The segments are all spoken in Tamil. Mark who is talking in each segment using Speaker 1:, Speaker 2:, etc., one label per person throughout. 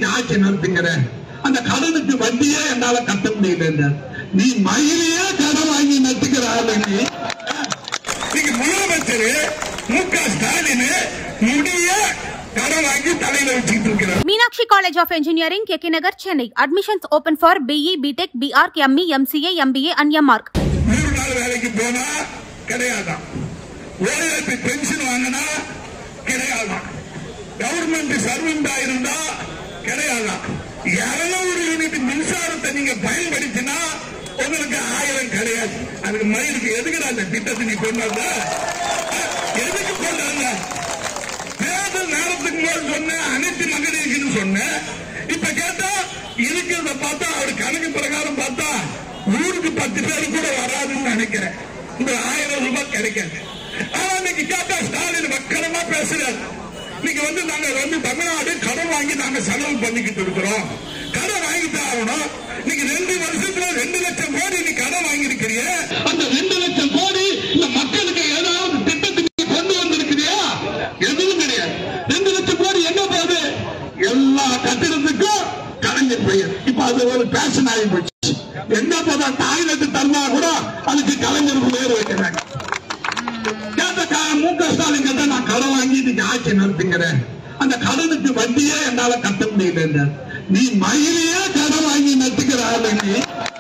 Speaker 1: ஆட்சி நடத்துங்கிறேன் அந்த கடனுக்கு வட்டியே என்னால கட்ட முடியல நீ மயிலையே கடன் வாங்கி நடத்துக்கிற ஆளு நீ நீங்க முதலமைச்சர் மு க ஸ்டாலின் முடிய கடன் வாங்கி தலையில வச்சுக்கிட்டு இருக்கிறார்
Speaker 2: Meenakshi College of Engineering, KK Nagar, Chennai. Admissions open for BE, BTech, BArc, ME, MCA, MBA and MArc.
Speaker 1: நூறு நாள் வேலைக்கு போனா கிடையாதான் ஓய்வு பென்ஷன் வாங்கினா கிடையாதான் கவர்மெண்ட் சர்வெண்டா இருந்தா கிடையாதான் இருநூறு யூனிட் மின்சாரத்தை நீங்க பயன்படுத்தினா உங்களுக்கு ஆயிரம் கிடையாது அதுக்கு மயிருக்கு எதுக்குடா அந்த திட்டத்தை நீ கொண்டு வந்த எதுக்கு கொண்டு வந்த தேர்தல் நேரத்துக்கு போது சொன்னேன் அனைத்து மகளிருக்குன்னு சொன்னேன் இப்ப கேட்டா இருக்கிறத பார்த்தா அவர் கணக்கு பிரகாரம் பார்த்தா ஊருக்கு பத்து பேர் கூட வராதுன்னு நினைக்கிறேன் இந்த ஆயிரம் ரூபாய் கிடைக்காது ஆனா இன்னைக்கு கேட்டா ஸ்டாலின் மக்களமா பேசுறாரு இன்னைக்கு வந்து நாங்க வந்து தமிழ்நாடு கடன் வாங்கி நாங்க செலவு பண்ணிக்கிட்டு இருக்கிறோம் கடன் வாங்கிட்டு ஆகணும் இன்னைக்கு ரெண்டு வருஷத்துல ரெண்டு லட்சம் கோடி நீ கடன் வாங்கியிருக்கிறீங்க அந்த ரெண்டு லட்சம் கோடி இந்த மக்களுக்கு ஏதாவது திட்டத்துக்கு கொண்டு வந்திருக்கிறியா எதுவும் கிடையாது ரெண்டு லட்சம் கோடி என்ன போகுது எல்லா கட்டிடத்துக்கும் கலைஞர் பெயர் இப்ப அது ஒரு பேஷன் ஆகி போச்சு என்ன போதா டாய்லெட் தந்தா கூட அதுக்கு கலைஞர் பேர் வைக்கிறாங்க கேட்ட கா- மு க ஸ்டாலின் கேட்டா நான் கடன் வாங்கி இன்னைக்கு ஆட்சி நடத்துங்கிறேன் அந்த கடனுக்கு வட்டியே என்னால கட்ட முடியல நீ மயிலையே கடன் வாங்கி நடத்துக்கிற ஆளு நீ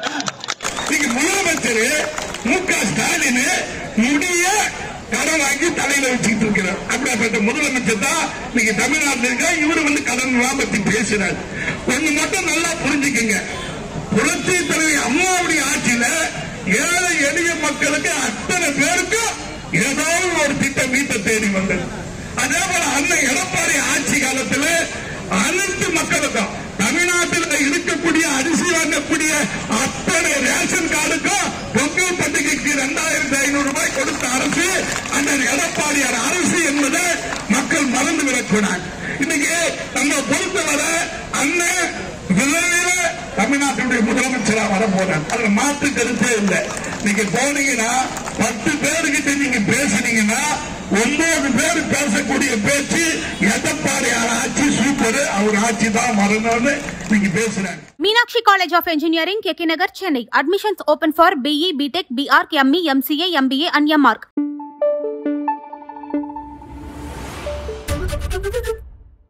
Speaker 1: நீங்க முதலமைச்சர் மு க ஸ்டாலின் முடிய கடன் வாங்கி தலையில வச்சுக்கிட்டு இருக்கிறார் அப்படிப்பட்ட முதலமைச்சர் தான் நீங்க தமிழ்நாட்டில் இருக்க இவரு வந்து கடன் எல்லாம் பத்தி பேசுறாரு ஒண்ணு மட்டும் நல்லா புரிஞ்சுக்கங்க புரட்சி தலைவி அம்மாவுடைய ஆட்சியில ஏழை எளிய மக்களுக்கு அத்தனை பேருக்கும் ஏதாவது ஒரு திட்டம் வீட்டை தேடி வந்தது அதே போல அண்ணன் எடப்பாடி ஆட்சி காலத்துல அனைத்து மக்களுக்கும் தமிழ்நாட்டில் இருக்கக்கூடிய அரிசி வாங்கக்கூடிய அத்தனை ரேஷன் கார்டுக்கும் பொங்கல் பண்டிகைக்கு இரண்டாயிரத்தி ஐநூறு ரூபாய் கொடுத்த அரசு அண்ணன் எடப்பாடியார் அரசு என்பதை மக்கள் மறந்து விடக்கூடாது இன்னைக்கு நம்ம பொறுத்தவரை அண்ணன் விரைவில் தமிழ்நாட்டினுடைய முதலமைச்சரா வர போறார் அதுல மாற்று கருத்தே இல்லை நீங்க போனீங்கன்னா பத்து பேருக்கிட்ட நீங்க பேசுனீங்கன்னா ஒன்பது பேர் பேசக்கூடிய பேச்சு எடப்பாடியார் ஆட்சி சூப்பர் அவர் ஆட்சி தான் வரணும்னு நீங்க பேசுறாங்க
Speaker 2: Meenakshi College of Engineering, KK Nagar, Chennai. Admissions open for BE, BTech, BArc, ME, MCA, MBA and MArc.